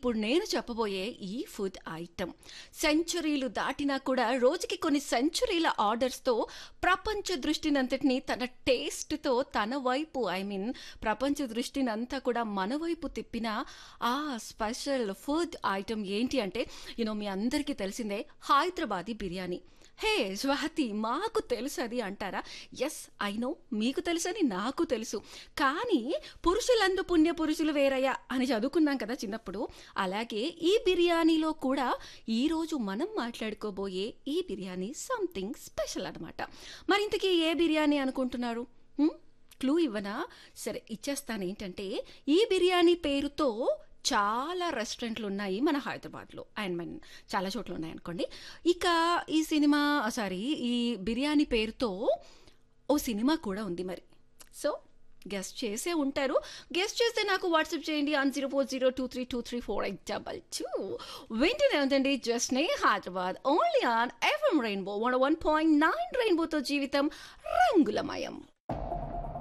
ఇప్పుడు నేను చెప్పబోయే ఈ ఫుడ్ ఐటమ్ సెంచరీలు దాటినా కూడా రోజుకి కొన్ని సెంచరీల ఆర్డర్స్తో ప్రపంచ దృష్టినంతటిని తన టేస్ట్తో తన వైపు ఐ మీన్ ప్రపంచ దృష్టిని అంతా కూడా మన వైపు తిప్పిన ఆ స్పెషల్ ఫుడ్ ఐటమ్ ఏంటి అంటే యూనో మీ అందరికీ తెలిసిందే హైదరాబాదీ బిర్యానీ హే స్వాతి మాకు తెలుసు అది అంటారా ఎస్ ఐ నో మీకు తెలుసని నాకు తెలుసు కానీ పురుషులందు పుణ్య పురుషులు వేరయ్యా అని చదువుకున్నాం కదా చిన్నప్పుడు అలాగే ఈ బిర్యానీలో కూడా ఈరోజు మనం మాట్లాడుకోబోయే ఈ బిర్యానీ సంథింగ్ స్పెషల్ అనమాట మరి ఇంతకీ ఏ బిర్యానీ అనుకుంటున్నారు హ్మ్? క్లూ ఇవ్వనా సరే ఇచ్చేస్తాను ఏంటంటే ఈ బిర్యానీ పేరుతో చాలా రెస్టారెంట్లు ఉన్నాయి మన హైదరాబాద్లో అండ్ మన చాలా చోట్ల ఉన్నాయి అనుకోండి ఇక ఈ సినిమా సారీ ఈ బిర్యానీ పేరుతో ఓ సినిమా కూడా ఉంది మరి సో గెస్ట్ చేసే ఉంటారు గెస్ట్ చేస్తే నాకు వాట్సాప్ చేయండి on zero four zero two three two three four eight double two వింటూనే ఉందండి జస్ట్ నే Hyderabad only on F M rainbow one one point nine రెయిన్బోతో జీవితం రంగులమయం